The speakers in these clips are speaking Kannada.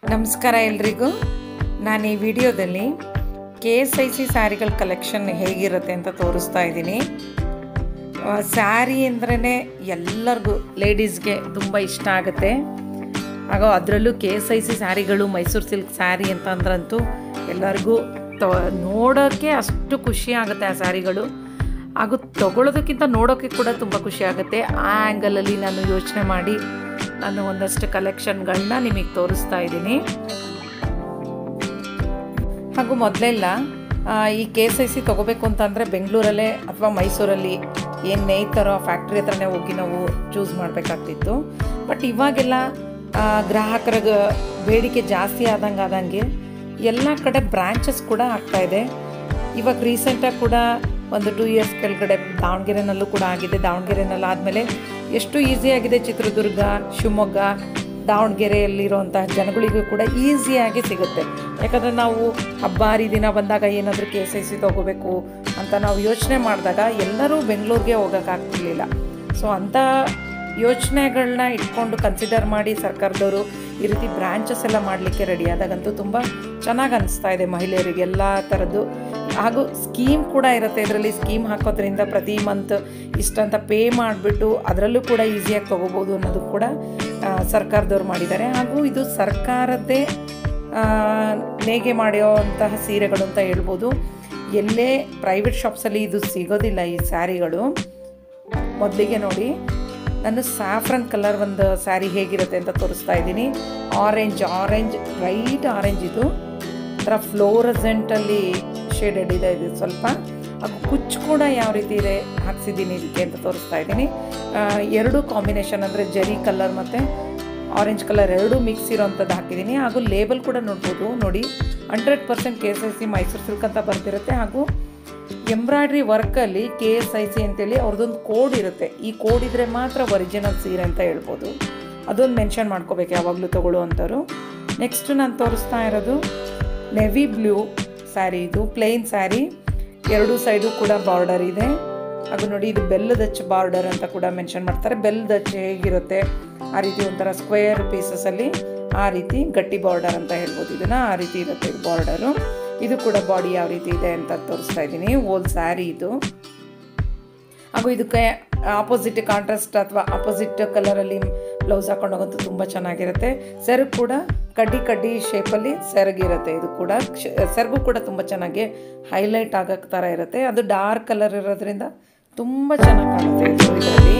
ನಮಸ್ಕಾರ ಎಲ್ರಿಗೂ ನಾನು ಈ ವಿಡಿಯೋದಲ್ಲಿ ಕೆ ಎಸ್ ಐ ಸಿ ಸ್ಯಾರಿಗಳ ಕಲೆಕ್ಷನ್ ಹೇಗಿರುತ್ತೆ ಅಂತ ತೋರಿಸ್ತಾ ಇದ್ದೀನಿ ಸ್ಯಾರಿ ಅಂದ್ರೇ ಎಲ್ಲರಿಗೂ ಲೇಡೀಸ್ಗೆ ತುಂಬ ಇಷ್ಟ ಆಗುತ್ತೆ ಆಗ ಅದರಲ್ಲೂ ಕೆ ಎಸ್ ಐ ಸಿ ಸ್ಯಾರಿಗಳು ಮೈಸೂರು ಸಿಲ್ಕ್ ಸ್ಯಾರಿ ಅಂತ ಅಂದ್ರಂತೂ ಎಲ್ಲರಿಗೂ ತೊ ನೋಡೋಕ್ಕೆ ಅಷ್ಟು ಖುಷಿ ಆಗುತ್ತೆ ಆ ಸ್ಯಾರಿಗಳು ಹಾಗೂ ತಗೊಳ್ಳೋದಕ್ಕಿಂತ ನೋಡೋಕ್ಕೆ ಕೂಡ ತುಂಬ ಖುಷಿ ಆಗುತ್ತೆ ಆ ಆ್ಯಂಗಲಲ್ಲಿ ನಾನು ಯೋಚನೆ ಮಾಡಿ ನಾನು ಒಂದಷ್ಟು ಕಲೆಕ್ಷನ್ಗಳನ್ನ ನಿಮಗೆ ತೋರಿಸ್ತಾ ಇದ್ದೀನಿ ಹಾಗೂ ಮೊದಲೆಲ್ಲ ಈ ಕೆ ಎಸ್ ಐ ಸಿ ತೊಗೋಬೇಕು ಅಂತಂದರೆ ಬೆಂಗಳೂರಲ್ಲೇ ಅಥವಾ ಮೈಸೂರಲ್ಲಿ ಏನು ನೇಯ್ತಾರೋ ಆ ಫ್ಯಾಕ್ಟ್ರಿ ಹತ್ರನೇ ಹೋಗಿ ನಾವು ಚೂಸ್ ಮಾಡಬೇಕಾಗ್ತಿತ್ತು ಬಟ್ ಇವಾಗೆಲ್ಲ ಗ್ರಾಹಕರ ಬೇಡಿಕೆ ಜಾಸ್ತಿ ಆದಂಗೆ ಆದಂಗೆ ಎಲ್ಲ ಕಡೆ ಬ್ರ್ಯಾಂಚಸ್ ಕೂಡ ಆಗ್ತಾಯಿದೆ ಇವಾಗ ರೀಸೆಂಟಾಗಿ ಕೂಡ ಒಂದು ಟೂ ಇಯರ್ಸ್ ಕೆಳಗಡೆ ದಾವಣಗೆರೆನಲ್ಲೂ ಕೂಡ ಆಗಿದೆ ದಾವಣಗೆರೆನಲ್ಲಿ ಆದಮೇಲೆ ಎಷ್ಟು ಈಸಿಯಾಗಿದೆ ಚಿತ್ರದುರ್ಗ ಶಿವಮೊಗ್ಗ ದಾವಣಗೆರೆಯಲ್ಲಿರುವಂತಹ ಜನಗಳಿಗೂ ಕೂಡ ಈಸಿಯಾಗಿ ಸಿಗುತ್ತೆ ಯಾಕಂದರೆ ನಾವು ಹಬ್ಬ ಹರಿದಿನ ಬಂದಾಗ ಏನಾದರೂ ಕೆ ಎಸ್ ಐ ಸಿ ತೊಗೋಬೇಕು ಅಂತ ನಾವು ಯೋಚನೆ ಮಾಡಿದಾಗ ಎಲ್ಲರೂ ಬೆಂಗಳೂರಿಗೆ ಹೋಗೋಕ್ಕಾಗ್ತಿರ್ಲಿಲ್ಲ ಸೊ ಅಂಥ ಯೋಚನೆಗಳನ್ನ ಇಟ್ಕೊಂಡು ಕನ್ಸಿಡರ್ ಮಾಡಿ ಸರ್ಕಾರದವರು ಈ ರೀತಿ ಬ್ರ್ಯಾಂಚಸ್ ಎಲ್ಲ ಮಾಡಲಿಕ್ಕೆ ರೆಡಿ ಆದಾಗಂತೂ ತುಂಬ ಚೆನ್ನಾಗಿ ಅನಿಸ್ತಾ ಇದೆ ಮಹಿಳೆಯರಿಗೆ ಎಲ್ಲ ಥರದ್ದು ಹಾಗೂ ಸ್ಕೀಮ್ ಕೂಡ ಇರುತ್ತೆ ಇದರಲ್ಲಿ ಸ್ಕೀಮ್ ಹಾಕೋದ್ರಿಂದ ಪ್ರತಿ ಮಂತ್ ಇಷ್ಟಂತ ಪೇ ಮಾಡಿಬಿಟ್ಟು ಅದರಲ್ಲೂ ಕೂಡ ಈಸಿಯಾಗಿ ತೊಗೋಬೋದು ಅನ್ನೋದು ಕೂಡ ಸರ್ಕಾರದವ್ರು ಮಾಡಿದ್ದಾರೆ ಹಾಗೂ ಇದು ಸರ್ಕಾರದ್ದೇ ನೇಗೆ ಮಾಡಿರೋಂತಹ ಸೀರೆಗಳು ಅಂತ ಹೇಳ್ಬೋದು ಎಲ್ಲೇ ಪ್ರೈವೇಟ್ ಶಾಪ್ಸಲ್ಲಿ ಇದು ಸಿಗೋದಿಲ್ಲ ಈ ಸ್ಯಾರಿಗಳು ಮೊದಲಿಗೆ ನೋಡಿ ನಾನು ಸ್ಯಾಫ್ರನ್ ಕಲರ್ ಒಂದು ಸ್ಯಾರಿ ಹೇಗಿರುತ್ತೆ ಅಂತ ತೋರಿಸ್ತಾ ಇದ್ದೀನಿ ಆರೆಂಜ್ ಆರೆಂಜ್ ಬ್ರೈಟ್ ಆರೆಂಜ್ ಇದು ಥರ ಫ್ಲೋರಸೆಂಟಲ್ಲಿ ಶೇಡೆಡ್ ಇದೆ ಇದು ಸ್ವಲ್ಪ ಹಾಗೂ ಕುಚ್ಚು ಕೂಡ ಯಾವ ರೀತಿ ಇದೆ ಹಾಕ್ಸಿದ್ದೀನಿ ಇದಕ್ಕೆ ಅಂತ ತೋರಿಸ್ತಾ ಇದ್ದೀನಿ ಎರಡು ಕಾಂಬಿನೇಷನ್ ಅಂದರೆ ಜರಿ ಕಲರ್ ಮತ್ತು ಆರೆಂಜ್ ಕಲರ್ ಎರಡೂ ಮಿಕ್ಸ್ ಇರೋವಂಥದ್ದು ಹಾಕಿದ್ದೀನಿ ಹಾಗೂ ಲೇಬಲ್ ಕೂಡ ನೋಡ್ಬೋದು ನೋಡಿ hundred percent K S I C Mysuru silk ಅಂತ ಬರ್ತಿರುತ್ತೆ ಹಾಗೂ ಎಂಬ್ರಾಯ್ಡ್ರಿ ವರ್ಕಲ್ಲಿ ಕೆ ಎಸ್ ಐ ಸಿ ಅಂತೇಳಿ ಅವ್ರದ್ದೊಂದು ಕೋಡ್ ಇರುತ್ತೆ ಈ ಕೋಡ್ ಇದ್ದರೆ ಮಾತ್ರ ಒರಿಜಿನಲ್ ಸೀರೆ ಅಂತ ಹೇಳ್ಬೋದು ಅದೊಂದು ಮೆನ್ಷನ್ ಮಾಡ್ಕೋಬೇಕು ಯಾವಾಗಲೂ ತೊಗೊಳ್ಳುವಂಥವ್ರು ನೆಕ್ಸ್ಟ್ ನಾನು ತೋರಿಸ್ತಾ ಇರೋದು ನೆವಿ ಬ್ಲೂ ಸ್ಯಾರಿ ಇದು ಪ್ಲೇನ್ ಸ್ಯಾರಿ ಎರಡು ಸೈಡು ಕೂಡ ಬಾರ್ಡರ್ ಇದೆ ಹಾಗೂ ನೋಡಿ ಇದು ಬೆಲ್ಲದಚ್ಚು ಬಾರ್ಡರ್ ಅಂತ ಕೂಡ ಮೆನ್ಷನ್ ಮಾಡ್ತಾರೆ ಬೆಲ್ಲದಚ್ಚು ಹೇಗಿರುತ್ತೆ ಆ ರೀತಿ ಒಂಥರ ಸ್ಕ್ವೇರ್ ಪೀಸಸಲ್ಲಿ ಆ ರೀತಿ ಗಟ್ಟಿ ಬಾರ್ಡರ್ ಅಂತ ಹೇಳ್ಬೋದು ಇದನ್ನು ಆ ರೀತಿ ಇರುತ್ತೆ ಇದು ಬಾರ್ಡರು ಇದು ಕೂಡ ಬಾಡಿ ಯಾವ ರೀತಿ ಇದೆ ಅಂತ ತೋರಿಸ್ತಾ ಇದ್ದೀನಿ ಓಲ್ ಸ್ಯಾರಿ ಇದು ಹಾಗೂ ಇದಕ್ಕೆ ಆಪೋಸಿಟ್ ಕಾಂಟ್ರಾಸ್ಟ್ ಅಥವಾ ಆಪೋಸಿಟ್ ಕಲರಲ್ಲಿ ಬ್ಲೌಸ್ ಹಾಕೊಂಡು ಹೋಗಂತೂ ತುಂಬ ಚೆನ್ನಾಗಿರುತ್ತೆ ಸೆರಗು ಕೂಡ ಕಡ್ಡಿ ಕಡ್ಡಿ ಶೇಪಲ್ಲಿ ಸೆರಗಿರುತ್ತೆ ಇದು ಕೂಡ ಸೆರಗು ಕೂಡ ತುಂಬ ಚೆನ್ನಾಗಿ ಹೈಲೈಟ್ ಆಗೋ ಥರ ಇರುತ್ತೆ ಅದು ಡಾರ್ಕ್ ಕಲರ್ ಇರೋದ್ರಿಂದ ತುಂಬ ಚೆನ್ನಾಗಿ ಕಾಣುತ್ತೆ ಇದು ಇದರಲ್ಲಿ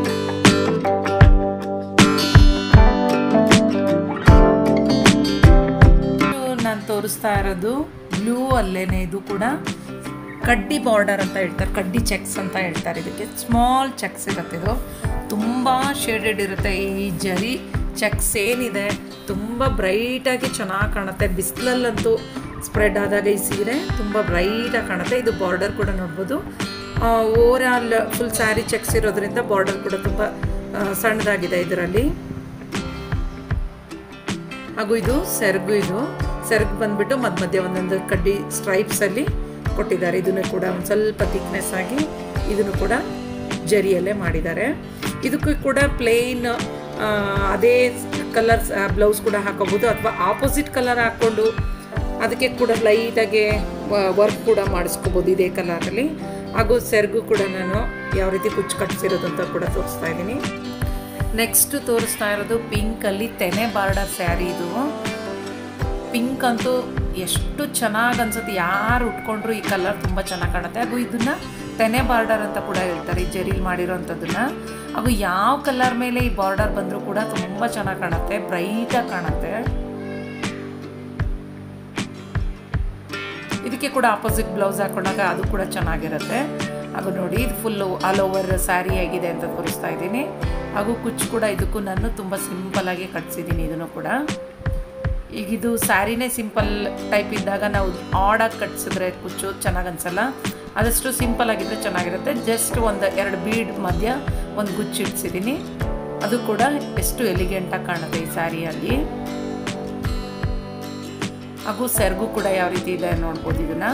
ನಾನು ತೋರಿಸ್ತಾ ಇರೋದು ಬ್ಲೂ ಅಲ್ಲೇನೆ ಇದು ಕೂಡ ಕಡ್ಡಿ ಬಾರ್ಡರ್ ಅಂತ ಹೇಳ್ತಾರೆ ಕಡ್ಡಿ ಚೆಕ್ಸ್ ಅಂತ ಹೇಳ್ತಾರೆ ಇದಕ್ಕೆ ಸ್ಮಾಲ್ ಚೆಕ್ಸ್ ಇರುತ್ತೆ ಇದು ತುಂಬ ಶೇಡೆಡ್ ಇರುತ್ತೆ ಈ ಜರಿ ಚೆಕ್ಸ್ ಏನಿದೆ ತುಂಬ ಬ್ರೈಟಾಗಿ ಚೆನ್ನಾಗಿ ಕಾಣುತ್ತೆ ಬಿಸಿಲಲ್ಲಂತೂ ಸ್ಪ್ರೆಡ್ ಆದಾಗ ಈ ಸೀರೆ ತುಂಬ ಬ್ರೈಟಾಗಿ ಕಾಣುತ್ತೆ ಇದು ಬಾರ್ಡರ್ ಕೂಡ ನೋಡ್ಬೋದು over all full sari checks ಇರೋದ್ರಿಂದ ಬಾರ್ಡರ್ ಕೂಡ ತುಂಬ ಸಣ್ಣದಾಗಿದೆ ಇದರಲ್ಲಿ ಹಾಗೂ ಇದು ಸೆರಗು ಇದು ಸೆರಗು ಬಂದ್ಬಿಟ್ಟು ಮಧ್ಯ ಮಧ್ಯೆ ಒಂದೊಂದು ಕಡ್ಡಿ ಸ್ಟ್ರೈಪ್ಸಲ್ಲಿ ಕೊಟ್ಟಿದ್ದಾರೆ ಇದನ್ನು ಕೂಡ ಒಂದು ಸ್ವಲ್ಪ ಥಿಕ್ನೆಸ್ ಆಗಿ ಇದನ್ನು ಕೂಡ ಜರಿಯಲ್ಲೇ ಮಾಡಿದ್ದಾರೆ ಇದಕ್ಕೂ ಕೂಡ ಪ್ಲೇನ್ ಅದೇ ಕಲರ್ ಬ್ಲೌಸ್ ಕೂಡ ಹಾಕೋಬೋದು ಅಥವಾ ಆಪೋಸಿಟ್ ಕಲರ್ ಹಾಕ್ಕೊಂಡು ಅದಕ್ಕೆ ಕೂಡ ಲೈಟಾಗಿ ವರ್ಕ್ ಕೂಡ ಮಾಡಿಸ್ಕೋಬೋದು ಇದೇ ಕಲರಲ್ಲಿ ಹಾಗೂ ಸೆರಗು ಕೂಡ ನಾನು ಯಾವ ರೀತಿ ಕುಚ್ಚು ಕಟ್ಟಿಸಿರೋದು ಅಂತ ಕೂಡ ತೋರಿಸ್ತಾ ಇದ್ದೀನಿ ನೆಕ್ಸ್ಟ್ ತೋರಿಸ್ತಾ ಇರೋದು ಪಿಂಕಲ್ಲಿ ತೆನೆ ಬಾರ್ಡರ್ ಸ್ಯಾರಿ ಇದು ಪಿಂಕ್ ಅಂತೂ ಎಷ್ಟು ಚೆನ್ನಾಗಿ ಅನ್ಸುತ್ತೆ ಯಾರು ಉಟ್ಕೊಂಡ್ರು ಈ ಕಲರ್ ತುಂಬ ಚೆನ್ನಾಗಿ ಕಾಣುತ್ತೆ ಹಾಗೂ ಇದನ್ನು ತೆನೆ ಬಾರ್ಡರ್ ಅಂತ ಕೂಡ ಹೇಳ್ತಾರೆ ಈ ಜರಿಲ್ ಮಾಡಿರೋಂಥದ್ದನ್ನ ಹಾಗೂ ಯಾವ ಕಲರ್ ಮೇಲೆ ಈ ಬಾರ್ಡರ್ ಬಂದರೂ ಕೂಡ ತುಂಬ ಚೆನ್ನಾಗಿ ಕಾಣುತ್ತೆ ಬ್ರೈಟಾಗಿ ಕಾಣುತ್ತೆ ಇದಕ್ಕೆ ಕೂಡ ಆಪೋಸಿಟ್ ಬ್ಲೌಸ್ ಹಾಕೊಂಡಾಗ ಅದು ಕೂಡ ಚೆನ್ನಾಗಿರುತ್ತೆ ಹಾಗೂ ನೋಡಿ ಇದು ಫುಲ್ಲು ಆಲ್ ಓವರ್ ಸ್ಯಾರಿ ಆಗಿದೆ ಅಂತ ತೋರಿಸ್ತಾ ಇದ್ದೀನಿ ಹಾಗೂ ಕುಚ್ಚು ಕೂಡ ಇದಕ್ಕೂ ನಾನು ತುಂಬ ಸಿಂಪಲಾಗಿ ಕಟ್ಸಿದ್ದೀನಿ ಇದನ್ನು ಕೂಡ ಈಗ ಇದು ಸ್ಯಾರಿನೇ ಸಿಂಪಲ್ ಟೈಪ್ ಇದ್ದಾಗ ನಾವು ಆಡಾಗಿ ಕಟ್ಸಿದ್ರೆ ಕುಚ್ಚು ಚೆನ್ನಾಗಿ ಅನ್ಸಲ್ಲ ಆದಷ್ಟು ಸಿಂಪಲ್ ಆಗಿದ್ರೆ ಚೆನ್ನಾಗಿರುತ್ತೆ ಜಸ್ಟ್ ಒಂದು ಎರಡು ಬೀಡ್ ಮಧ್ಯ ಒಂದು ಗುಚ್ಚು ಇಡ್ಸಿದ್ದೀನಿ ಅದು ಕೂಡ ಎಷ್ಟು ಎಲಿಗೆಂಟಾಗಿ ಕಾಣುತ್ತೆ ಈ ಸ್ಯಾರಿಯಲ್ಲಿ ಹಾಗೂ ಸೆರಗು ಕೂಡ ಯಾವ ರೀತಿ ಇದೆ ನೋಡ್ಬೋದು ಇದನ್ನ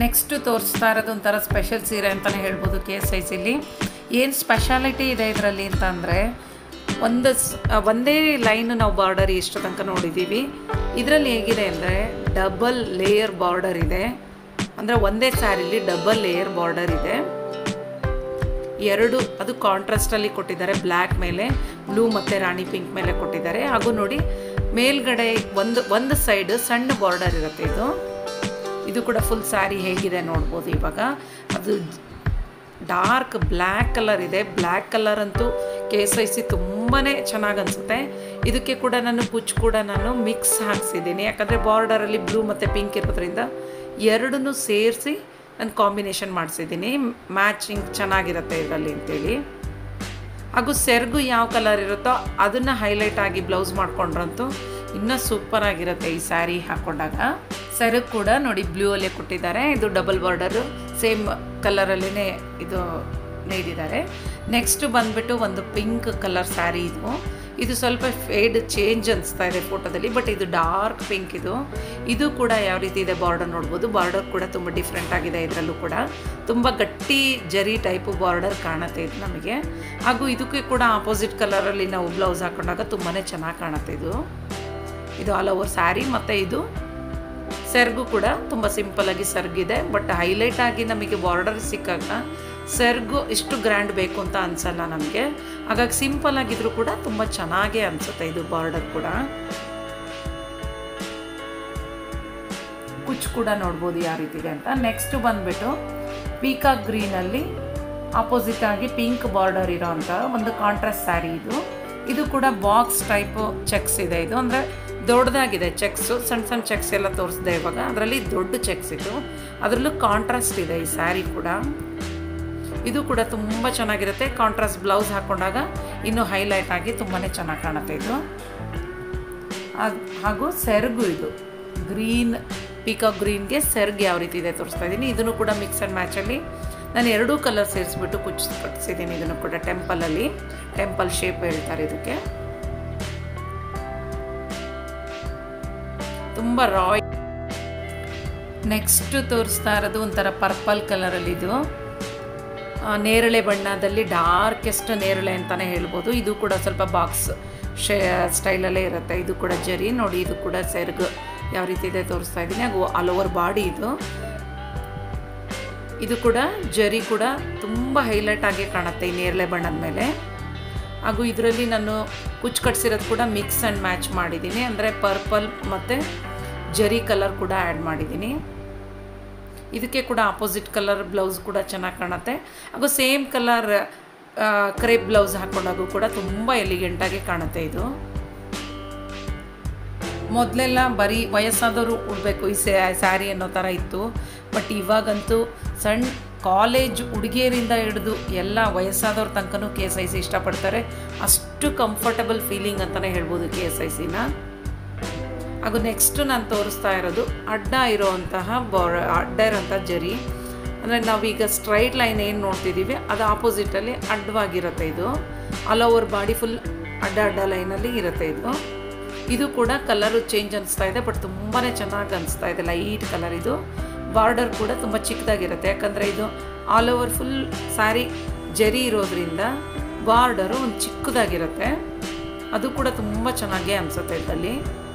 ನೆಕ್ಸ್ಟ್ ತೋರಿಸ್ತಾ ಇರೋದು ಒಂಥರ ಸ್ಪೆಷಲ್ ಸೀರೆ ಅಂತಲೇ ಹೇಳ್ಬೋದು ಕೆ ಎಸ್ ಐ ಸಿಲಿ ಏನು ಸ್ಪೆಷಾಲಿಟಿ ಇದೆ ಇದರಲ್ಲಿ ಅಂತ ಅಂದರೆ ಒಂದು ಸ್ ಒಂದೇ ಲೈನ್ ನಾವು ಬಾರ್ಡರ್ ಇಷ್ಟು ತನಕ ನೋಡಿದ್ದೀವಿ ಇದರಲ್ಲಿ ಹೇಗಿದೆ ಅಂದರೆ ಡಬಲ್ ಲೇಯರ್ ಬಾರ್ಡರ್ ಇದೆ ಅಂದರೆ ಒಂದೇ ಸ್ಯಾರಿಲಿ ಡಬಲ್ ಲೇಯರ್ ಬಾರ್ಡರ್ ಇದೆ ಎರಡು ಅದು ಕಾಂಟ್ರಾಸ್ಟಲ್ಲಿ ಕೊಟ್ಟಿದ್ದಾರೆ ಬ್ಲ್ಯಾಕ್ ಮೇಲೆ ಬ್ಲೂ ಮತ್ತು ರಾಣಿ ಪಿಂಕ್ ಮೇಲೆ ಕೊಟ್ಟಿದ್ದಾರೆ ಹಾಗೂ ನೋಡಿ ಮೇಲ್ಗಡೆ ಒಂದು ಒಂದು ಸೈಡ್ ಸಣ್ಣ ಬಾರ್ಡರ್ ಇರುತ್ತೆ ಇದು ಇದು ಕೂಡ ಫುಲ್ ಸ್ಯಾರಿ ಹೇಗಿದೆ ನೋಡ್ಬೋದು ಇವಾಗ ಅದು ಡಾರ್ಕ್ ಬ್ಲ್ಯಾಕ್ ಕಲರ್ ಇದೆ ಬ್ಲ್ಯಾಕ್ ಕಲರ್ ಅಂತೂ ಕೇಸ್ ಐಸಿ ತುಂಬಾ ಚೆನ್ನಾಗಿ ಅನಿಸುತ್ತೆ ಇದಕ್ಕೆ ಕೂಡ ನಾನು ಕುಚ್ ಕೂಡ ನಾನು ಮಿಕ್ಸ್ ಹಾಕ್ಸಿದ್ದೀನಿ ಯಾಕಂದರೆ ಬಾರ್ಡರಲ್ಲಿ ಬ್ಲೂ ಮತ್ತು ಪಿಂಕ್ ಇರೋದ್ರಿಂದ ಎರಡನ್ನೂ ಸೇರಿಸಿ ನಾನು ಕಾಂಬಿನೇಷನ್ ಮಾಡಿಸಿದ್ದೀನಿ ಮ್ಯಾಚಿಂಗ್ ಚೆನ್ನಾಗಿರುತ್ತೆ ಇದರಲ್ಲಿ ಅಂತೇಳಿ ಹಾಗೂ ಸೆರಗು ಯಾವ ಕಲರ್ ಇರುತ್ತೋ ಅದನ್ನು ಹೈಲೈಟ್ ಆಗಿ ಬ್ಲೌಸ್ ಮಾಡ್ಕೊಂಡ್ರಂತೂ ಇನ್ನೂ ಸೂಪರ್ ಆಗಿರುತ್ತೆ ಈ ಸ್ಯಾರಿ ಹಾಕ್ಕೊಂಡಾಗ ಸೆರಗು ಕೂಡ ನೋಡಿ ಬ್ಲೂ ಅಲ್ಲೇ ಕೊಟ್ಟಿದ್ದಾರೆ ಇದು ಡಬಲ್ ಬಾರ್ಡರು ಸೇಮ್ ಕಲರಲ್ಲೇ ಇದು ನೀಡಿದ್ದಾರೆ ನೆಕ್ಸ್ಟ್ ಬಂದ್ಬಿಟ್ಟು ಒಂದು ಪಿಂಕ್ ಕಲರ್ ಸ್ಯಾರಿ ಇದು ಇದು ಸ್ವಲ್ಪ ಫೇಡ್ ಚೇಂಜ್ ಅನಿಸ್ತಾ ಇದೆ ಫೋಟೋದಲ್ಲಿ ಬಟ್ ಇದು ಡಾರ್ಕ್ ಪಿಂಕ್ ಇದು ಇದು ಕೂಡ ಯಾವ ರೀತಿ ಇದೆ ಬಾರ್ಡರ್ ನೋಡ್ಬೋದು ಬಾರ್ಡರ್ ಕೂಡ ತುಂಬ ಡಿಫ್ರೆಂಟ್ ಆಗಿದೆ ಇದರಲ್ಲೂ ಕೂಡ ತುಂಬ ಗಟ್ಟಿ ಜರಿ ಟೈಪು ಬಾರ್ಡರ್ ಕಾಣುತ್ತೆ ಇದು ನಮಗೆ ಹಾಗೂ ಇದಕ್ಕೆ ಕೂಡ ಆಪೋಸಿಟ್ ಕಲರಲ್ಲಿ ನಾವು ಬ್ಲೌಸ್ ಹಾಕೊಂಡಾಗ ತುಂಬಾ ಚೆನ್ನಾಗಿ ಕಾಣುತ್ತೆ ಇದು ಇದು ಆಲ್ ಓವರ್ ಸ್ಯಾರಿ ಮತ್ತು ಇದು ಸೆರ್ಗು ಕೂಡ ತುಂಬ ಸಿಂಪಲಾಗಿ ಸೆರ್ಗಿದೆ ಬಟ್ ಹೈಲೈಟ್ ಆಗಿ ನಮಗೆ ಬಾರ್ಡರ್ ಸಿಕ್ಕಾಗ ಸೆರ್ಗು ಇಷ್ಟು ಗ್ರ್ಯಾಂಡ್ ಬೇಕು ಅಂತ ಅನಿಸಲ್ಲ ನಮಗೆ ಹಾಗಾಗಿ ಸಿಂಪಲ್ ಆಗಿದ್ರು ಕೂಡ ತುಂಬ ಚೆನ್ನಾಗೇ ಅನಿಸುತ್ತೆ ಇದು ಬಾರ್ಡರ್ ಕೂಡ ಕುಚ್ ಕೂಡ ನೋಡ್ಬೋದು ಯಾವ ರೀತಿ ಇದೆ ಅಂತ ನೆಕ್ಸ್ಟ್ ಬಂದ್ಬಿಟ್ಟು ಪೀಕಾಕ್ ಗ್ರೀನಲ್ಲಿ ಆಪೋಸಿಟ್ ಆಗಿ ಪಿಂಕ್ ಬಾರ್ಡರ್ ಇರೋಂಥ ಒಂದು ಕಾಂಟ್ರಾಸ್ಟ್ ಸ್ಯಾರಿ ಇದು ಇದು ಕೂಡ ಬಾಕ್ಸ್ ಟೈಪು ಚೆಕ್ಸ್ ಇದೆ ಇದು ಅಂದರೆ ದೊಡ್ಡದಾಗಿದೆ ಚೆಕ್ಸು ಸಣ್ಣ ಸಣ್ಣ ಚೆಕ್ಸ್ ಎಲ್ಲ ತೋರಿಸಿದೆ ಇವಾಗ ಅದರಲ್ಲಿ ದೊಡ್ಡ ಚೆಕ್ಸ್ ಇದು ಅದರಲ್ಲೂ ಕಾಂಟ್ರಾಸ್ಟ್ ಇದೆ ಈ ಸ್ಯಾರಿ ಕೂಡ ಇದು ಕೂಡ ತುಂಬ ಚೆನ್ನಾಗಿರುತ್ತೆ ಕಾಂಟ್ರಾಸ್ಟ್ ಬ್ಲೌಸ್ ಹಾಕ್ಕೊಂಡಾಗ ಇನ್ನೂ ಹೈಲೈಟ್ ಆಗಿ ತುಂಬಾ ಚೆನ್ನಾಗಿ ಕಾಣುತ್ತೆ ಇದು ಹಾಗೂ ಸೆರಗು ಇದು ಗ್ರೀನ್ ಪಿಕಾಕ್ ಗ್ರೀನ್ಗೆ ಸೆರ್ಗ್ ಯಾವ ರೀತಿ ಇದೆ ತೋರಿಸ್ತಾ ಇದ್ದೀನಿ ಇದನ್ನು ಕೂಡ ಮಿಕ್ಸ್ ಆ್ಯಂಡ್ ಮ್ಯಾಚಲ್ಲಿ ನಾನು ಎರಡೂ ಕಲರ್ ಸೇರಿಸ್ಬಿಟ್ಟು ಕುಚ್ ಕಟ್ಸಿದ್ದೀನಿ ಇದನ್ನು ಕೂಡ ಟೆಂಪಲಲ್ಲಿ ಟೆಂಪಲ್ ಶೇಪ್ ಹೇಳ್ತಾರೆ ಇದಕ್ಕೆ ತುಂಬ ರಾಯ್ ನೆಕ್ಸ್ಟ್ ತೋರಿಸ್ತಾ ಇರೋದು ಒಂಥರ ಪರ್ಪಲ್ ಕಲರಲ್ಲಿ ಇದು ನೇರಳೆ ಬಣ್ಣದಲ್ಲಿ ಡಾರ್ಕೆಸ್ಟ್ ನೇರಳೆ ಅಂತಲೇ ಹೇಳ್ಬೋದು ಇದು ಕೂಡ ಸ್ವಲ್ಪ ಬಾಕ್ಸ್ ಶೇ ಸ್ಟೈಲಲ್ಲೇ ಇರುತ್ತೆ ಇದು ಕೂಡ ಜರಿ ನೋಡಿ ಇದು ಕೂಡ ಸೆರ್ಗು ಯಾವ ರೀತಿ ಇದೆ ತೋರಿಸ್ತಾ ಇದ್ದೀನಿ ಹಾಗೂ ಆಲ್ ಓವರ್ ಬಾಡಿ ಇದು ಇದು ಕೂಡ ಜರಿ ಕೂಡ ತುಂಬ ಹೈಲೈಟ್ ಆಗಿ ಕಾಣುತ್ತೆ ಈ ನೇರಳೆ ಬಣ್ಣದ ಮೇಲೆ ಹಾಗೂ ಇದರಲ್ಲಿ ನಾನು ಕುಚ್ ಕಟ್ಸಿರೋದು ಕೂಡ ಮಿಕ್ಸ್ ಆ್ಯಂಡ್ ಮ್ಯಾಚ್ ಮಾಡಿದ್ದೀನಿ ಅಂದರೆ ಪರ್ಪಲ್ ಮತ್ತು ಜರಿ ಕಲರ್ ಕೂಡ ಆ್ಯಡ್ ಮಾಡಿದ್ದೀನಿ ಇದಕ್ಕೆ ಕೂಡ ಆಪೋಸಿಟ್ ಕಲರ್ ಬ್ಲೌಸ್ ಕೂಡ ಚೆನ್ನಾಗಿ ಕಾಣುತ್ತೆ ಹಾಗೂ ಸೇಮ್ ಕಲರ್ ಕ್ರೇಪ್ ಬ್ಲೌಸ್ ಹಾಕೊಂಡಾಗೂ ಕೂಡ ತುಂಬ ಎಲಿಗೆಂಟಾಗಿ ಕಾಣುತ್ತೆ ಇದು ಮೊದಲೆಲ್ಲ ಬರೀ ವಯಸ್ಸಾದವರು ಉಡಬೇಕು ಈ ಸ್ಯಾರಿ ಅನ್ನೋ ಥರ ಇತ್ತು ಬಟ್ ಇವಾಗಂತೂ ಸಣ್ಣ ಕಾಲೇಜ್ ಹುಡುಗಿಯರಿಂದ ಹಿಡಿದು ಎಲ್ಲ ವಯಸ್ಸಾದವ್ರ ತನಕನೂ ಕೆ ಎಸ್ ಐ ಸಿ ಇಷ್ಟಪಡ್ತಾರೆ ಅಷ್ಟು ಕಂಫರ್ಟಬಲ್ ಫೀಲಿಂಗ್ ಅಂತಲೇ ಹೇಳ್ಬೋದು ಕೆ ಎಸ್ ಐ ಸಿನ ಹಾಗೂ ನೆಕ್ಸ್ಟು ನಾನು ತೋರಿಸ್ತಾ ಇರೋದು ಅಡ್ಡ ಇರೋವಂತಹ ಬಾರ್ ಅಡ್ಡ ಇರೋಂಥ ಜರಿ ಅಂದರೆ ನಾವೀಗ ಸ್ಟ್ರೈಟ್ ಲೈನ್ ಏನು ನೋಡ್ತಿದ್ದೀವಿ ಅದು ಆಪೋಸಿಟಲ್ಲಿ ಅಡ್ಡವಾಗಿರುತ್ತೆ ಇದು ಆಲ್ ಓವರ್ ಬಾಡಿ ಫುಲ್ ಅಡ್ಡ ಅಡ್ಡ ಲೈನಲ್ಲಿ ಇರುತ್ತೆ ಇದು ಇದು ಕೂಡ ಕಲರು ಚೇಂಜ್ ಅನಿಸ್ತಾ ಇದೆ ಬಟ್ ತುಂಬಾ ಚೆನ್ನಾಗಿ ಅನಿಸ್ತಾ ಇದೆ ಲೈಟ್ ಕಲರ್ ಇದು ಬಾರ್ಡರ್ ಕೂಡ ತುಂಬ ಚಿಕ್ಕದಾಗಿರುತ್ತೆ ಯಾಕಂದರೆ ಇದು ಆಲ್ ಓವರ್ ಫುಲ್ ಸ್ಯಾರಿ ಜರಿ ಇರೋದ್ರಿಂದ ಬಾರ್ಡರು ಒಂದು ಚಿಕ್ಕದಾಗಿರುತ್ತೆ ಅದು ಕೂಡ ತುಂಬ ಚೆನ್ನಾಗೇ ಅನಿಸುತ್ತೆ ಇದರಲ್ಲಿ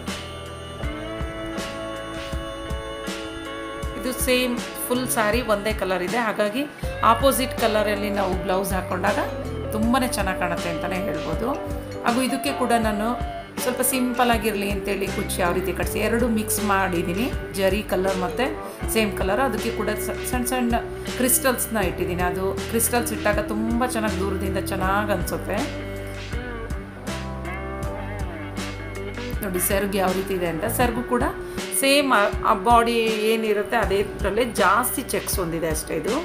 ಇದು ಸೇಮ್ ಫುಲ್ ಸ್ಯಾರಿ ಒಂದೇ ಕಲರ್ ಇದೆ ಹಾಗಾಗಿ ಆಪೋಸಿಟ್ ಕಲರಲ್ಲಿ ನಾವು ಬ್ಲೌಸ್ ಹಾಕ್ಕೊಂಡಾಗ ತುಂಬಾ ಚೆನ್ನಾಗಿ ಕಾಣುತ್ತೆ ಅಂತಲೇ ಹೇಳ್ಬೋದು ಹಾಗೂ ಇದಕ್ಕೆ ಕೂಡ ನಾನು ಸ್ವಲ್ಪ ಸಿಂಪಲ್ ಆಗಿರಲಿ ಅಂತೇಳಿ ಕುಚ್ಚು ಯಾವ ರೀತಿ ಕಟ್ಸಿ ಎರಡು ಮಿಕ್ಸ್ ಮಾಡಿದ್ದೀನಿ ಜರಿ ಕಲರ್ ಮತ್ತು ಸೇಮ್ ಕಲರ್ ಅದಕ್ಕೆ ಕೂಡ ಸಣ್ಣ ಸಣ್ಣ ಕ್ರಿಸ್ಟಲ್ಸ್ನ ಇಟ್ಟಿದ್ದೀನಿ ಅದು ಕ್ರಿಸ್ಟಲ್ಸ್ ಇಟ್ಟಾಗ ತುಂಬ ಚೆನ್ನಾಗಿ ದೂರದಿಂದ ಚೆನ್ನಾಗಿ ಅನಿಸುತ್ತೆ ನೋಡಿ ಸೆರ್ಗು ಯಾವ ರೀತಿ ಇದೆ ಅಂತ ಸೆರ್ಗು ಕೂಡ ಸೇಮ್ ಆ ಬಾಡಿ ಏನಿರುತ್ತೆ ಅದೇ ಇದರಲ್ಲೇ ಜಾಸ್ತಿ ಚೆಕ್ಸ್ ಹೊಂದಿದೆ ಅಷ್ಟೇ ಇದು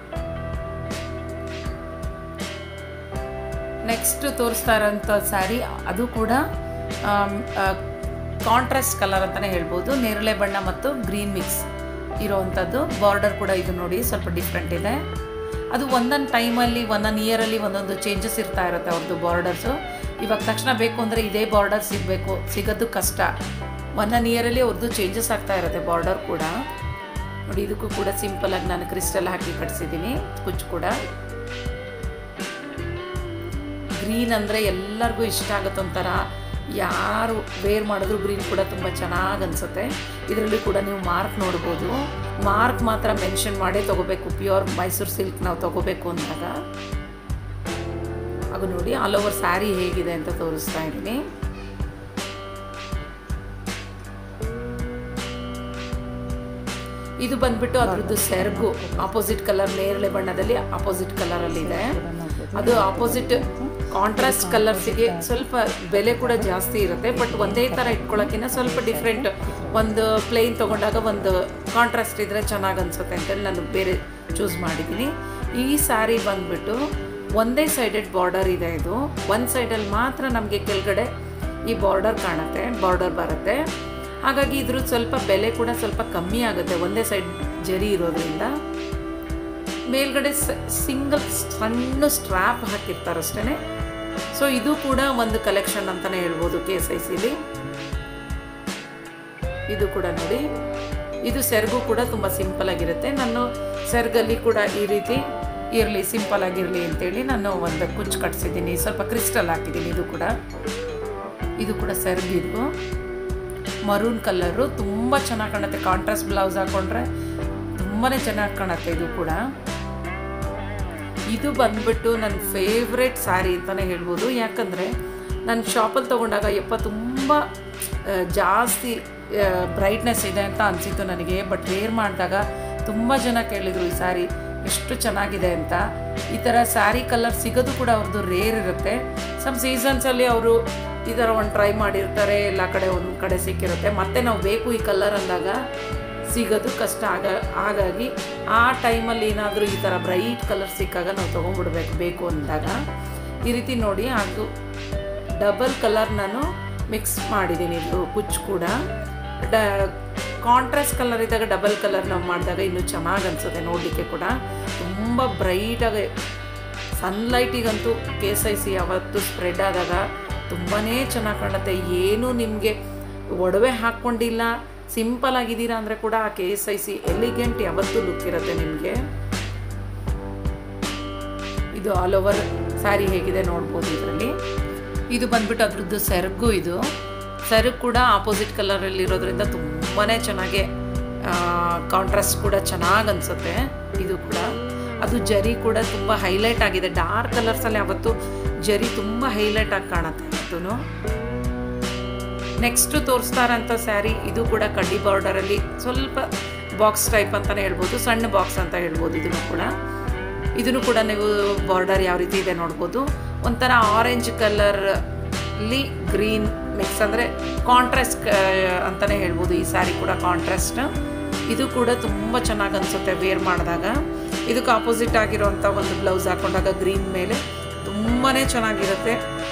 ನೆಕ್ಸ್ಟ್ ತೋರಿಸ್ತಾ ಇರೋಂಥ ಸ್ಯಾರಿ ಅದು ಕೂಡ ಕಾಂಟ್ರಾಸ್ಟ್ ಕಲರ್ ಅಂತಲೇ ಹೇಳ್ಬೋದು ನೇರಳೆ ಬಣ್ಣ ಮತ್ತು ಗ್ರೀನ್ ಮಿಕ್ಸ್ ಇರೋವಂಥದ್ದು ಬಾರ್ಡರ್ ಕೂಡ ಇದು ನೋಡಿ ಸ್ವಲ್ಪ ಡಿಫ್ರೆಂಟ್ ಇದೆ ಅದು ಒಂದೊಂದು ಟೈಮಲ್ಲಿ ಒಂದೊಂದು ಇಯರಲ್ಲಿ ಒಂದೊಂದು ಚೇಂಜಸ್ ಇರ್ತಾ ಇರುತ್ತೆ ಅವ್ರದ್ದು ಬಾರ್ಡರ್ಸು ಇವಾಗ ತಕ್ಷಣ ಬೇಕು ಅಂದರೆ ಇದೇ ಬಾರ್ಡರ್ ಸಿಗಬೇಕು ಸಿಗೋದು ಕಷ್ಟ ಒಂದೊಂದು ಇಯರಲ್ಲಿ ಅವ್ರದ್ದು ಚೇಂಜಸ್ ಆಗ್ತಾ ಇರುತ್ತೆ ಬಾರ್ಡರ್ ಕೂಡ ನೋಡಿ ಇದಕ್ಕೂ ಕೂಡ ಸಿಂಪಲಾಗಿ ನಾನು ಕ್ರಿಸ್ಟಲ್ ಹಾಕಿ ಕಟ್ಸಿದ್ದೀನಿ ಕುಚ್ಚು ಕೂಡ ಗ್ರೀನ್ ಅಂದರೆ ಎಲ್ಲರಿಗೂ ಇಷ್ಟ ಆಗುತ್ತೆ ಒಂಥರ ಯಾರು ವೇರ್ ಮಾಡಿದ್ರು ಗ್ರೀನ್ ಕೂಡ ತುಂಬ ಚೆನ್ನಾಗಿ ಅನಿಸುತ್ತೆ ಇದರಲ್ಲಿ ಕೂಡ ನೀವು ಮಾರ್ಕ್ ನೋಡ್ಬೋದು ಮಾರ್ಕ್ ಮಾತ್ರ ಮೆನ್ಷನ್ ಮಾಡೇ ತೊಗೋಬೇಕು ಪ್ಯೂರ್ ಮೈಸೂರು ಸಿಲ್ಕ್ ನಾವು ತೊಗೋಬೇಕು ಅಂದಾಗ ಹಾಗೂ ನೋಡಿ ಆಲ್ ಓವರ್ ಸ್ಯಾರಿ ಹೇಗಿದೆ ಅಂತ ತೋರಿಸ್ತಾ ಇದ್ದೀನಿ ಇದು ಬಂದ್ಬಿಟ್ಟು ಅದ್ರದ್ದು ಸೆರ್ಗು ಆಪೋಸಿಟ್ ಕಲರ್ ನೇರಳೆ ಬಣ್ಣದಲ್ಲಿ ಆಪೋಸಿಟ್ ಕಲರಲ್ಲಿ ಇದೆ ಅದು ಆಪೋಸಿಟ್ ಕಾಂಟ್ರಾಸ್ಟ್ ಕಲರ್ಸಿಗೆ ಸ್ವಲ್ಪ ಬೆಲೆ ಕೂಡ ಜಾಸ್ತಿ ಇರುತ್ತೆ ಬಟ್ ಒಂದೇ ಥರ ಇಟ್ಕೊಳ್ಳೋಕ್ಕಿಂತ ಸ್ವಲ್ಪ ಡಿಫ್ರೆಂಟ್ ಒಂದು ಪ್ಲೇನ್ ತೊಗೊಂಡಾಗ ಒಂದು ಕಾಂಟ್ರಾಸ್ಟ್ ಇದ್ದರೆ ಚೆನ್ನಾಗಿ ಅನಿಸುತ್ತೆ ಅಂತೇಳಿ ನಾನು ಬೇರೆ ಚೂಸ್ ಮಾಡಿದ್ದೀನಿ ಈ ಸ್ಯಾರಿ ಬಂದ್ಬಿಟ್ಟು ಒಂದೇ ಸೈಡೆಡ್ ಬಾರ್ಡರ್ ಇದೆ ಇದು ಒಂದು ಸೈಡಲ್ಲಿ ಮಾತ್ರ ನಮಗೆ ಕೆಳಗಡೆ ಈ ಬಾರ್ಡರ್ ಕಾಣುತ್ತೆ ಬಾರ್ಡರ್ ಬರುತ್ತೆ ಹಾಗಾಗಿ ಇದ್ರ ಸ್ವಲ್ಪ ಬೆಲೆ ಕೂಡ ಸ್ವಲ್ಪ ಕಮ್ಮಿ ಆಗುತ್ತೆ ಒಂದೇ ಸೈಡ್ ಜರಿ ಇರೋದ್ರಿಂದ ಮೇಲ್ಗಡೆ ಸಿಂಗಲ್ ಸಣ್ಣ ಸ್ಟ್ರ್ಯಾಪ್ ಹಾಕಿರ್ತಾರಷ್ಟೇ ಸೊ ಇದು ಕೂಡ ಒಂದು ಕಲೆಕ್ಷನ್ ಅಂತಲೇ ಹೇಳ್ಬೋದು ಕೆ ಎಸ್ ಐ ಸಿಲಿ ಇದು ಕೂಡ ನೋಡಿ ಇದು ಸೆರಗು ಕೂಡ ತುಂಬ ಸಿಂಪಲ್ ಆಗಿರುತ್ತೆ ನಾನು ಸೆರ್ಗಲ್ಲಿ ಕೂಡ ಈ ರೀತಿ ಇರಲಿ ಸಿಂಪಲ್ ಆಗಿರಲಿ ಅಂತೇಳಿ ನಾನು ಒಂದು ಕುಚ್ಚು ಕಟ್ಸಿದ್ದೀನಿ ಸ್ವಲ್ಪ ಕ್ರಿಸ್ಟಲ್ ಹಾಕಿದ್ದೀನಿ ಇದು ಕೂಡ ಇದು ಕೂಡ ಸೆರ್ಗಿದು ಮರೂನ್ ಕಲರು ತುಂಬ ಚೆನ್ನಾಗಿ ಕಾಣುತ್ತೆ ಕಾಂಟ್ರಾಸ್ಟ್ ಬ್ಲೌಸ್ ಹಾಕೊಂಡ್ರೆ ತುಂಬಾ ಚೆನ್ನಾಗಿ ಕಾಣುತ್ತೆ ಇದು ಕೂಡ ಇದು ಬಂದ್ಬಿಟ್ಟು ನನ್ನ ಫೇವ್ರೆಟ್ ಸ್ಯಾರಿ ಅಂತಲೇ ಹೇಳ್ಬೋದು ಯಾಕಂದರೆ ನಾನು ಶಾಪಲ್ಲಿ ತೊಗೊಂಡಾಗ ಯಪ್ಪ ತುಂಬ ಜಾಸ್ತಿ ಬ್ರೈಟ್ನೆಸ್ ಇದೆ ಅಂತ ಅನಿಸಿತ್ತು ನನಗೆ ಬಟ್ ವೇರ್ ಮಾಡಿದಾಗ ತುಂಬ ಜನ ಕೇಳಿದರು ಈ ಸ್ಯಾರಿ ಎಷ್ಟು ಚೆನ್ನಾಗಿದೆ ಅಂತ ಈ ಥರ ಸ್ಯಾರಿ ಕಲರ್ ಸಿಗೋದು ಕೂಡ ಅವ್ರದ್ದು ರೇರ್ ಇರುತ್ತೆ ಸಮ್ ಸೀಸನ್ಸಲ್ಲಿ ಅವರು ಈ ಥರ ಒಂದು ಟ್ರೈ ಮಾಡಿರ್ತಾರೆ ಎಲ್ಲ ಕಡೆ ಒಂದು ಕಡೆ ಸಿಕ್ಕಿರುತ್ತೆ ಮತ್ತೆ ನಾವು ಬೇಕು ಈ ಕಲರ್ ಅಂದಾಗ ಸಿಗೋದು ಕಷ್ಟ ಆಗ ಹಾಗಾಗಿ ಆ ಟೈಮಲ್ಲಿ ಏನಾದರೂ ಈ ಥರ ಬ್ರೈಟ್ ಕಲರ್ ಸಿಕ್ಕಾಗ ನಾವು ತೊಗೊಂಡ್ಬಿಡ್ಬೇಕು ಬೇಕು ಅಂದಾಗ ಈ ರೀತಿ ನೋಡಿ ಅದು ಡಬಲ್ ಕಲರ್ ನಾನು ಮಿಕ್ಸ್ ಮಾಡಿದ್ದೀನಿ ಇದು ಕುಚ್ಚು ಕೂಡ ಡ ಕಾಂಟ್ರಾಸ್ಟ್ ಕಲರ್ ಇದ್ದಾಗ ಡಬಲ್ ಕಲರ್ ನಾವು ಮಾಡಿದಾಗ ಇನ್ನೂ ಚೆನ್ನಾಗಿ ಅನಿಸುತ್ತೆ ನೋಡಲಿಕ್ಕೆ ಕೂಡ ತುಂಬ ಬ್ರೈಟಾಗಿ ಸನ್ಲೈಟಿಗಂತೂ ಕೆ ಎಸ್ ಐ ಸಿ ಯಾವತ್ತು ಸ್ಪ್ರೆಡ್ ಆದಾಗ ತುಂಬಾ ಚೆನ್ನಾಗಿ ಕಾಣುತ್ತೆ ಏನೂ ನಿಮಗೆ ಒಡವೆ ಹಾಕ್ಕೊಂಡಿಲ್ಲ ಸಿಂಪಲ್ ಆಗಿದ್ದೀರಾ ಅಂದರೆ ಕೂಡ ಆ K S I C elegant ಯಾವತ್ತೂ ಲುಕ್ ಇರುತ್ತೆ ನಿಮಗೆ ಇದು ಆಲ್ ಓವರ್ ಸ್ಯಾರಿ ಹೇಗಿದೆ ನೋಡ್ಬೋದು ಇದರಲ್ಲಿ ಇದು ಬಂದ್ಬಿಟ್ಟು ಅದ್ರದ್ದು ಸೆರಗು ಇದು ಸೆರಗು ಕೂಡ ಆಪೋಸಿಟ್ ಕಲರಲ್ಲಿ ಇರೋದ್ರಿಂದ ತುಂಬಾ ಚೆನ್ನಾಗಿ ಕಾಂಟ್ರಾಸ್ಟ್ ಕೂಡ ಚೆನ್ನಾಗಿ ಅನಿಸುತ್ತೆ ಇದು ಕೂಡ ಅದು ಜರಿ ಕೂಡ ತುಂಬ ಹೈಲೈಟ್ ಆಗಿದೆ ಡಾರ್ಕ್ ಕಲರ್ಸಲ್ಲಿ ಯಾವತ್ತು ಜರಿ ತುಂಬ ಹೈಲೈಟ್ ಆಗಿ ಕಾಣುತ್ತೆ ಇವತ್ತು ನೆಕ್ಸ್ಟು ತೋರಿಸ್ತಾರಂಥ ಸ್ಯಾರಿ ಇದು ಕೂಡ ಕಡ್ಡಿ ಬಾರ್ಡರಲ್ಲಿ ಸ್ವಲ್ಪ ಬಾಕ್ಸ್ ಟೈಪ್ ಅಂತಲೇ ಹೇಳ್ಬೋದು ಸಣ್ಣ ಬಾಕ್ಸ್ ಅಂತ ಹೇಳ್ಬೋದು ಇದನ್ನು ಕೂಡ ಇದನ್ನು ಕೂಡ ನೀವು ಬಾರ್ಡರ್ ಯಾವ ರೀತಿ ಇದೆ ನೋಡ್ಬೋದು ಒಂಥರ ಆರೆಂಜ್ ಕಲರ್ಲಿ ಗ್ರೀನ್ ಮಿಕ್ಸ್ ಅಂದರೆ ಕಾಂಟ್ರಾಸ್ಟ್ ಅಂತಲೇ ಹೇಳ್ಬೋದು ಈ ಸ್ಯಾರಿ ಕೂಡ ಕಾಂಟ್ರಾಸ್ಟ್ ಇದು ಕೂಡ ತುಂಬ ಚೆನ್ನಾಗಿ ಅನಿಸುತ್ತೆ ವೇರ್ ಮಾಡಿದಾಗ ಇದಕ್ಕೆ ಆಪೋಸಿಟ್ ಆಗಿರೋಂಥ ಒಂದು ಬ್ಲೌಸ್ ಹಾಕೊಂಡಾಗ ಗ್ರೀನ್ ಮೇಲೆ ತುಂಬಾ ಚೆನ್ನಾಗಿರುತ್ತೆ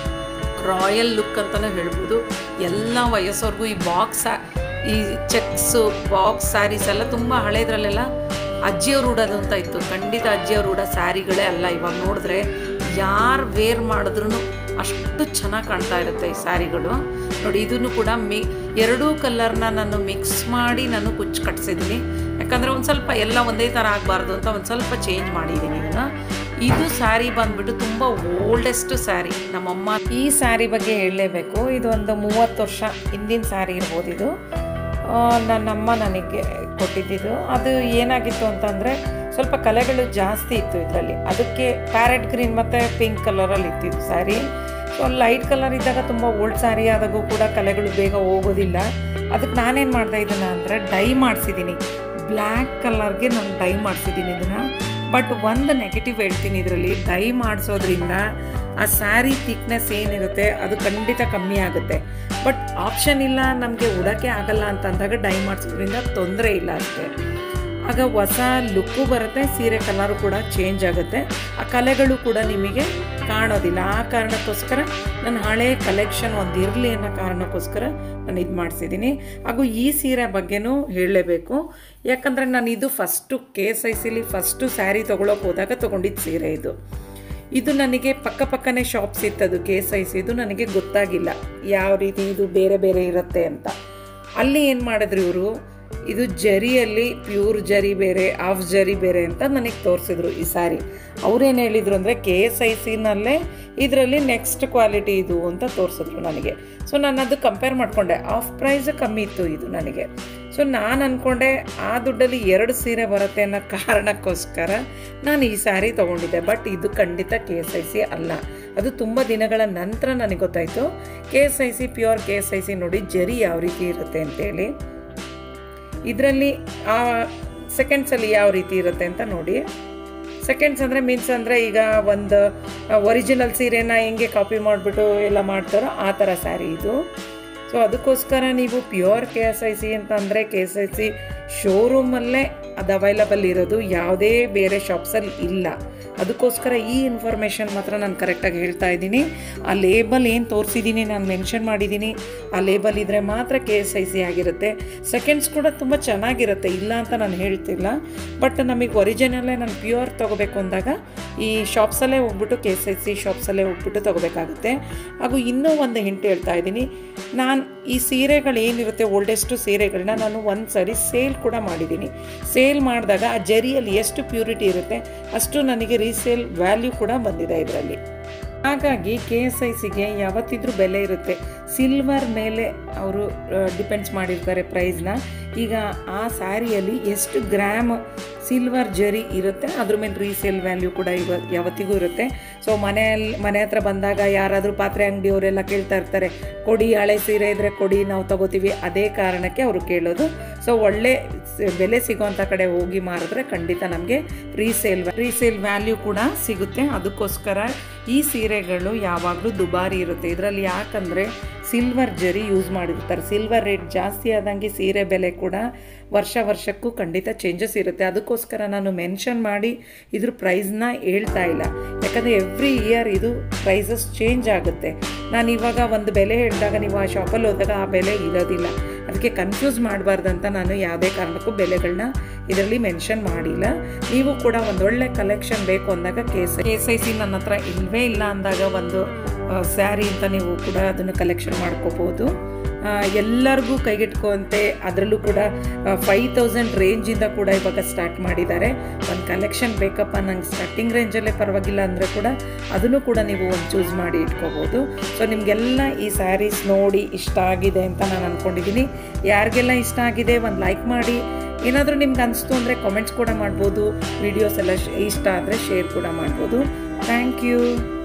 ರಾಯಲ್ ಲುಕ್ ಅಂತಲೇ ಹೇಳ್ಬೋದು ಎಲ್ಲ ವಯಸ್ಸವ್ರಿಗೂ ಈ ಬಾಕ್ಸ್ ಈ ಚೆಕ್ಸು ಬಾಕ್ಸ್ ಸ್ಯಾರೀಸ್ ಎಲ್ಲ ತುಂಬ ಹಳೇದ್ರಲ್ಲೆಲ್ಲ ಅಜ್ಜಿಯವ್ರು ಉಡೋದು ಅಂತ ಇತ್ತು ಖಂಡಿತ ಅಜ್ಜಿಯವ್ರು ಉಡೋ ಸ್ಯಾರಿಗಳೇ ಅಲ್ಲ ಇವಾಗ ನೋಡಿದ್ರೆ ಯಾರು ವೇರ್ ಮಾಡಿದ್ರೂ ಅಷ್ಟು ಚೆನ್ನಾಗಿ ಕಾಣ್ತಾ ಇರುತ್ತೆ ಈ ಸ್ಯಾರಿಗಳು ನೋಡಿ ಇದನ್ನು ಕೂಡ ಮಿ ಎರಡೂ ಕಲರ್ನ ನಾನು ಮಿಕ್ಸ್ ಮಾಡಿ ನಾನು ಕುಚ್ಚು ಕಟ್ಸಿದ್ದೀನಿ ಯಾಕಂದರೆ ಒಂದು ಸ್ವಲ್ಪ ಎಲ್ಲ ಒಂದೇ ಥರ ಆಗಬಾರ್ದು ಅಂತ ಒಂದು ಸ್ವಲ್ಪ ಚೇಂಜ್ ಮಾಡಿದ್ದೀನಿ ಇದನ್ನು ಇದು ಸ್ಯಾರಿ ಬಂದ್ಬಿಟ್ಟು ತುಂಬ ಓಲ್ಡೆಸ್ಟ್ ಸ್ಯಾರಿ ನಮ್ಮಮ್ಮ ಈ ಸ್ಯಾರಿ ಬಗ್ಗೆ ಹೇಳಲೇಬೇಕು ಇದು ಒಂದು ಮೂವತ್ತು ವರ್ಷ ಹಿಂದಿನ ಸ್ಯಾರಿ ಇರ್ಬೋದು ಇದು ನನ್ನಮ್ಮ ನನಗೆ ಕೊಟ್ಟಿದ್ದಿದ್ದು ಅದು ಏನಾಗಿತ್ತು ಅಂತಂದರೆ ಸ್ವಲ್ಪ ಕಲೆಗಳು ಜಾಸ್ತಿ ಇತ್ತು ಇದರಲ್ಲಿ ಅದಕ್ಕೆ ಪ್ಯಾರೆಟ್ ಗ್ರೀನ್ ಮತ್ತು ಪಿಂಕ್ ಕಲರಲ್ಲಿ ಇತ್ತಿದ್ದು ಸ್ಯಾರಿ ಸೊ ಲೈಟ್ ಕಲರ್ ಇದ್ದಾಗ ತುಂಬ ಓಲ್ಡ್ ಸ್ಯಾರಿ ಆದಾಗೂ ಕೂಡ ಕಲೆಗಳು ಬೇಗ ಹೋಗೋದಿಲ್ಲ ಅದಕ್ಕೆ ನಾನೇನು ಮಾಡಿದೆ ಇದನ್ನು ಅಂದರೆ ಡೈ ಮಾಡಿಸಿದ್ದೀನಿ ಬ್ಲ್ಯಾಕ್ ಕಲರ್ಗೆ ನಾನು ಡೈ ಮಾಡಿಸಿದ್ದೀನಿ ಇದನ್ನು ಬಟ್ ಒಂದು ನೆಗೆಟಿವ್ ಹೇಳ್ತೀನಿ ಇದರಲ್ಲಿ ಡೈ ಮಾಡಿಸೋದ್ರಿಂದ ಆ ಸ್ಯಾರಿ ಥಿಕ್ನೆಸ್ ಏನಿರುತ್ತೆ ಅದು ಖಂಡಿತ ಕಮ್ಮಿ ಆಗುತ್ತೆ ಬಟ್ ಆಪ್ಷನ್ ಇಲ್ಲ ನಮಗೆ ಉಡೋಕ್ಕೆ ಆಗಲ್ಲ ಅಂತ ಅಂದಾಗ ಡೈ ಮಾಡಿಸೋದ್ರಿಂದ ತೊಂದರೆ ಇಲ್ಲ ಅಷ್ಟೇ ಆಗ ಹೊಸ ಲುಕ್ಕು ಬರುತ್ತೆ ಸೀರೆ ಕಲರು ಕೂಡ ಚೇಂಜ್ ಆಗುತ್ತೆ ಆ ಕಲೆಗಳು ಕೂಡ ನಿಮಗೆ ಕಾಣೋದಿಲ್ಲ ಆ ಕಾರಣಕ್ಕೋಸ್ಕರ ನನ್ನ ಹಳೆ ಕಲೆಕ್ಷನ್ ಒಂದು ಇರಲಿ ಅನ್ನೋ ಕಾರಣಕ್ಕೋಸ್ಕರ ನಾನು ಇದು ಮಾಡಿಸಿದ್ದೀನಿ ಹಾಗೂ ಈ ಸೀರೆ ಬಗ್ಗೆನೂ ಹೇಳಲೇಬೇಕು ಯಾಕಂದರೆ ನಾನು ಇದು ಫಸ್ಟು ಕೆ ಎಸ್ ಐ ಸಿಲಿ ಫಸ್ಟು ಸ್ಯಾರಿ ತೊಗೊಳಕ್ಕೆ ಹೋದಾಗ ತೊಗೊಂಡಿದ್ದು ಸೀರೆ ಇದು ಇದು ನನಗೆ ಪಕ್ಕ ಪಕ್ಕನೇ ಶಾಪ್ಸ್ ಇತ್ತದು ಕೆ ಎಸ್ ಐ ಸಿದು ನನಗೆ ಗೊತ್ತಾಗಿಲ್ಲ ಯಾವ ರೀತಿ ಇದು ಬೇರೆ ಬೇರೆ ಇರುತ್ತೆ ಅಂತ ಅಲ್ಲಿ ಏನು ಮಾಡಿದ್ರು ಇವರು ಇದು ಜರಿಯಲ್ಲಿ ಪ್ಯೂರ್ ಜರಿ ಬೇರೆ ಆಫ್ ಜರಿ ಬೇರೆ ಅಂತ ನನಗೆ ತೋರಿಸಿದ್ರು ಈ ಸ್ಯಾರಿ ಅವ್ರೇನು ಹೇಳಿದರು ಅಂದರೆ ಕೆ ಎಸ್ ಐ ಸಿನಲ್ಲೇ ಇದರಲ್ಲಿ ನೆಕ್ಸ್ಟ್ ಕ್ವಾಲಿಟಿ ಇದು ಅಂತ ತೋರಿಸಿದ್ರು ನನಗೆ ಸೊ ನಾನು ಅದು ಕಂಪೇರ್ ಮಾಡಿಕೊಂಡೆ ಆಫ್ ಪ್ರೈಸ್ ಕಮ್ಮಿ ಇತ್ತು ಇದು ನನಗೆ ಸೊ ನಾನು ಅಂದ್ಕೊಂಡೆ ಆ ದುಡ್ಡಲ್ಲಿ ಎರಡು ಸೀರೆ ಬರುತ್ತೆ ಅನ್ನೋ ಕಾರಣಕ್ಕೋಸ್ಕರ ನಾನು ಈ ಸ್ಯಾರಿ ತೊಗೊಂಡಿದ್ದೆ ಬಟ್ ಇದು ಖಂಡಿತ ಕೆ ಎಸ್ ಐ ಸಿ ಅಲ್ಲ ಅದು ತುಂಬ ದಿನಗಳ ನಂತರ ನನಗೆ ಗೊತ್ತಾಯಿತು K S I C pure K S I C ನೋಡಿ ಜರಿ ಯಾವ ರೀತಿ ಇರುತ್ತೆ ಅಂತೇಳಿ ಇದರಲ್ಲಿ ಆ ಸೆಕೆಂಡ್ಸಲ್ಲಿ ಯಾವ ರೀತಿ ಇರುತ್ತೆ ಅಂತ ನೋಡಿ ಸೆಕೆಂಡ್ಸ್ ಅಂದರೆ ಮೀನ್ಸ್ ಅಂದರೆ ಈಗ ಒಂದು ಒರಿಜಿನಲ್ ಸೀರೆನ ಹೆಂಗೆ ಕಾಪಿ ಮಾಡಿಬಿಟ್ಟು ಎಲ್ಲ ಮಾಡ್ತಾರೋ ಆ ಥರ ಸ್ಯಾರಿ ಇದು ಸೊ ಅದಕ್ಕೋಸ್ಕರ ನೀವು pure K S I C ಅಂತಂದರೆ ಕೆ ಎಸ್ ಐ ಸಿ ಶೋರೂಮಲ್ಲೇ ಅದು ಅವೈಲಬಲ್ ಇರೋದು ಯಾವುದೇ ಬೇರೆ ಶಾಪ್ಸಲ್ಲಿ ಇಲ್ಲ ಅದಕ್ಕೋಸ್ಕರ ಈ ಇನ್ಫಾರ್ಮೇಷನ್ ಮಾತ್ರ ನಾನು ಕರೆಕ್ಟಾಗಿ ಹೇಳ್ತಾ ಇದ್ದೀನಿ ಆ ಲೇಬಲ್ ಏನು ತೋರಿಸಿದ್ದೀನಿ ನಾನು ಮೆನ್ಷನ್ ಮಾಡಿದ್ದೀನಿ ಆ ಲೇಬಲ್ ಇದ್ದರೆ ಮಾತ್ರ ಕೆ ಎಸ್ ಐ ಸಿ ಆಗಿರುತ್ತೆ ಸೆಕೆಂಡ್ಸ್ ಕೂಡ ತುಂಬ ಚೆನ್ನಾಗಿರುತ್ತೆ ಇಲ್ಲ ಅಂತ ನಾನು ಹೇಳ್ತಿಲ್ಲ ಬಟ್ ನಮಗೆ ಒರಿಜಿನಲ್ಲೇ ನಾನು ಪ್ಯೂರ್ ತೊಗೋಬೇಕು ಅಂದಾಗ ಈ ಶಾಪ್ಸಲ್ಲೇ ಹೋಗ್ಬಿಟ್ಟು ಕೆ ಎಸ್ ಐ ಸಿ ಶಾಪ್ಸಲ್ಲೇ ಹೋಗ್ಬಿಟ್ಟು ತೊಗೋಬೇಕಾಗುತ್ತೆ ಹಾಗೂ ಇನ್ನೂ ಒಂದು ಹಿಂಟ್ ಹೇಳ್ತಾ ಇದ್ದೀನಿ ನಾನು ಈ ಸೀರೆಗಳು ಏನಿರುತ್ತೆ ಓಲ್ಡೆಸ್ಟು ಸೀರೆಗಳನ್ನ ನಾನು ಒಂದು ಸಾರಿ ಸೇಲ್ ಕೂಡ ಮಾಡಿದ್ದೀನಿ ಸೇಲ್ ಮಾಡಿದಾಗ ಆ ಜರಿಯಲ್ಲಿ ಎಷ್ಟು ಪ್ಯೂರಿಟಿ ಇರುತ್ತೆ ಅಷ್ಟು ನನಗೆ ರೀಸೇಲ್ ವ್ಯಾಲ್ಯೂ ಕೂಡ ಬಂದಿದೆ ಇದರಲ್ಲಿ ಹಾಗಾಗಿ ಕೆ ಎಸ್ ಐ ಸಿಗೆ ಯಾವತ್ತಿದ್ರೂ ಬೆಲೆ ಇರುತ್ತೆ ಸಿಲ್ವರ್ ಮೇಲೆ ಅವರು ಡಿಪೆಂಡ್ಸ್ ಮಾಡಿರ್ತಾರೆ ಪ್ರೈಸ್ನ ಈಗ ಆ ಸ್ಯಾರಿಯಲ್ಲಿ ಎಷ್ಟು ಗ್ರಾಮ್ ಸಿಲ್ವರ್ ಜರಿ ಇರುತ್ತೆ ಅದ್ರ ಮೇಲೆ ರೀಸೇಲ್ ವ್ಯಾಲ್ಯೂ ಕೂಡ ಇವ ಯಾವತ್ತಿಗೂ ಇರುತ್ತೆ ಸೊ ಮನೆಯಲ್ಲಿ ಮನೆ ಹತ್ರ ಬಂದಾಗ ಯಾರಾದರೂ ಪಾತ್ರೆ ಅಂಗಡಿಯವರೆಲ್ಲ ಕೇಳ್ತಾ ಇರ್ತಾರೆ ಕೊಡಿ ಹಳೆ ಸೀರೆ ಇದ್ದರೆ ಕೊಡಿ ನಾವು ತಗೋತೀವಿ ಅದೇ ಕಾರಣಕ್ಕೆ ಅವರು ಕೇಳೋದು ಸೊ ಒಳ್ಳೆ ಸ- ಬೆಲೆ ಸಿಗೋಂಥ ಕಡೆ ಹೋಗಿ ಮಾರಿದ್ರೆ ಖಂಡಿತ ನಮಗೆ ರೀಸೇಲ್ ರೀಸೇಲ್ ವ್ಯಾಲ್ಯೂ ಕೂಡ ಸಿಗುತ್ತೆ ಅದಕ್ಕೋಸ್ಕರ ಈ ಸೀರೆಗಳು ಯಾವಾಗಲೂ ದುಬಾರಿ ಇರುತ್ತೆ ಇದರಲ್ಲಿ ಯಾಕಂದರೆ ಸಿಲ್ವರ್ ಜರಿ ಯೂಸ್ ಮಾಡಿರ್ತಾರೆ ಸಿಲ್ವರ್ ರೇಟ್ ಜಾಸ್ತಿ ಆದಂಗೆ ಸೀರೆ ಬೆಲೆ ಕೂಡ ವರ್ಷ ವರ್ಷಕ್ಕೂ ಖಂಡಿತ ಚೇಂಜಸ್ ಇರುತ್ತೆ ಅದಕ್ಕೋಸ್ಕರ ನಾನು ಮೆನ್ಷನ್ ಮಾಡಿ ಇದ್ರ ಪ್ರೈಸ್ನ ಹೇಳ್ತಾ ಇಲ್ಲ ಯಾಕಂದರೆ ಎವ್ರಿ ಇಯರ್ ಇದು ಪ್ರೈಸಸ್ ಚೇಂಜ್ ಆಗುತ್ತೆ ನಾನು ಇವಾಗ ಒಂದು ಬೆಲೆ ಹೇಳಿದಾಗ ನೀವು ಆ ಶಾಪಲ್ಲಿ ಹೋದಾಗ ಆ ಬೆಲೆ ಇರೋದಿಲ್ಲ ಅದಕ್ಕೆ ಕನ್ಫ್ಯೂಸ್ ಮಾಡಬಾರ್ದಂತ ನಾನು ಯಾವುದೇ ಕಾರಣಕ್ಕೂ ಬೆಲೆಗಳನ್ನ ಇದರಲ್ಲಿ ಮೆನ್ಷನ್ ಮಾಡಿಲ್ಲ ನೀವು ಕೂಡ ಒಂದೊಳ್ಳೆ ಕಲೆಕ್ಷನ್ ಬೇಕು ಅಂದಾಗ ಕೇಸ್ ಕೇಸ್ ಐ ಸಿ ನನ್ನ ಹತ್ರ ಇಲ್ಲವೇ ಇಲ್ಲ ಅಂದಾಗ ಒಂದು ಸ್ಯಾರಿ ಅಂತ ನೀವು ಕೂಡ ಅದನ್ನು ಕಲೆಕ್ಷನ್ ಮಾಡ್ಕೋಬೋದು ಆ, ಎಲ್ಲರಿಗೂ ಕೈಗೆಟ್ಕೋಂತೆ ಅದರಲ್ಲೂ ಕೂಡ ಫೈವ್ ತೌಸಂಡ್ ರೇಂಜಿಂದ ಕೂಡ ಇವಾಗ ಸ್ಟಾರ್ಟ್ ಮಾಡಿದ್ದಾರೆ ಒಂದು ಕಲೆಕ್ಷನ್ ಬೇಕಪ್ಪ ನಂಗೆ ಸ್ಟಾರ್ಟಿಂಗ್ ರೇಂಜಲ್ಲೇ ಪರವಾಗಿಲ್ಲ ಅಂದರೆ ಕೂಡ ಅದನ್ನು ಕೂಡ ನೀವು ಒಂದು ಚೂಸ್ ಮಾಡಿ ಇಟ್ಕೋಬೋದು ಸೊ ನಿಮಗೆಲ್ಲ ಈ ಸ್ಯಾರೀಸ್ ನೋಡಿ ಇಷ್ಟ ಆಗಿದೆ ಅಂತ ನಾನು ಅಂದ್ಕೊಂಡಿದ್ದೀನಿ ಯಾರಿಗೆಲ್ಲ ಇಷ್ಟ ಆಗಿದೆ ಒಂದು ಲೈಕ್ ಮಾಡಿ ಏನಾದರೂ ನಿಮ್ಗೆ ಅನಿಸ್ತು ಅಂದರೆ ಕಾಮೆಂಟ್ಸ್ ಕೂಡ ಮಾಡ್ಬೋದು ವೀಡಿಯೋಸ್ ಎಲ್ಲ ಶ್- ಇಷ್ಟ ಆದರೆ ಶೇರ್ ಕೂಡ ಮಾಡ್ಬೋದು ಥ್ಯಾಂಕ್ ಯು